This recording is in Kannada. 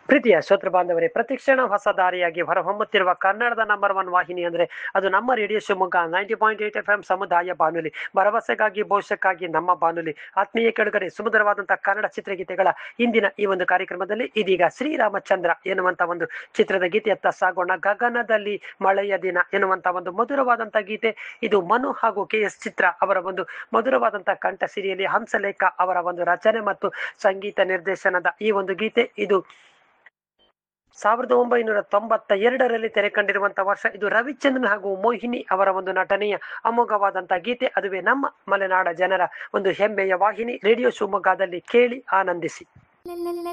ಪ್ರೀತಿಯ ಶ್ರೋತೃ ಬಾಂಧವರೇ ಪ್ರತಿಕ್ಷಣ ಹೊಸ ದಾರಿಯಾಗಿ ಹೊರಹೊಮ್ಮುತ್ತಿರುವ ಕನ್ನಡದ ನಂಬರ್ ಒನ್ ವಾಹಿನಿ ಅಂದ್ರೆ ಅದು ನಮ್ಮ radio Shivamogga ninety point eight F M ಸಮುದಾಯ ಬಾನುಲಿ ಭರವಸೆಗಾಗಿ ಭವಿಷ್ಯಕ್ಕಾಗಿ ನಮ್ಮ ಬಾನುಲಿ ಆತ್ಮೀಯ ಕೆಳಗಡೆ ಸುಮಧುರವಾದಂತಹ ಕನ್ನಡ ಚಿತ್ರಗೀತೆಗಳ ಇಂದಿನ ಈ ಒಂದು ಕಾರ್ಯಕ್ರಮದಲ್ಲಿ ಇದೀಗ ಶ್ರೀರಾಮಚಂದ್ರ ಎನ್ನುವಂತ ಒಂದು ಚಿತ್ರದ ಗೀತೆಯತ್ತ ಸಾಗೋಣ ಗಗನದಲ್ಲಿ ಮಳೆಯ ದಿನ ಎನ್ನುವಂತ ಒಂದು ಮಧುರವಾದಂತಹ ಗೀತೆ ಇದು ಮನು ಹಾಗೂ ಕೆ ಎಸ್ ಚಿತ್ರ ಅವರ ಒಂದು ಮಧುರವಾದಂತಹ ಕಂಠ ಸಿರಿಯಲ್ಲಿ ಹಂಸಲೇಖ ಅವರ ಒಂದು ರಚನೆ ಮತ್ತು ಸಂಗೀತ ನಿರ್ದೇಶನದ ಈ ಒಂದು ಗೀತೆ ಇದು ಸಾವಿರದ ಒಂಬೈನೂರ ತೊಂಬತ್ತ ಎರಡರಲ್ಲಿ ತೆರೆ ಕಂಡಿರುವಂತಹ ವರ್ಷ ಇದು ರವಿಚಂದ್ರನ್ ಹಾಗೂ ಮೋಹಿನಿ ಅವರ ಒಂದು ನಟನೆಯ ಅಮೋಘವಾದಂತಹ ಗೀತೆ ಅದುವೇ ನಮ್ಮ ಮಲೆನಾಡ ಜನರ ಒಂದು ಹೆಮ್ಮೆಯ ವಾಹಿನಿ ರೇಡಿಯೋ ಶಿವಮೊಗ್ಗದಲ್ಲಿ ಕೇಳಿ ಆನಂದಿಸಿ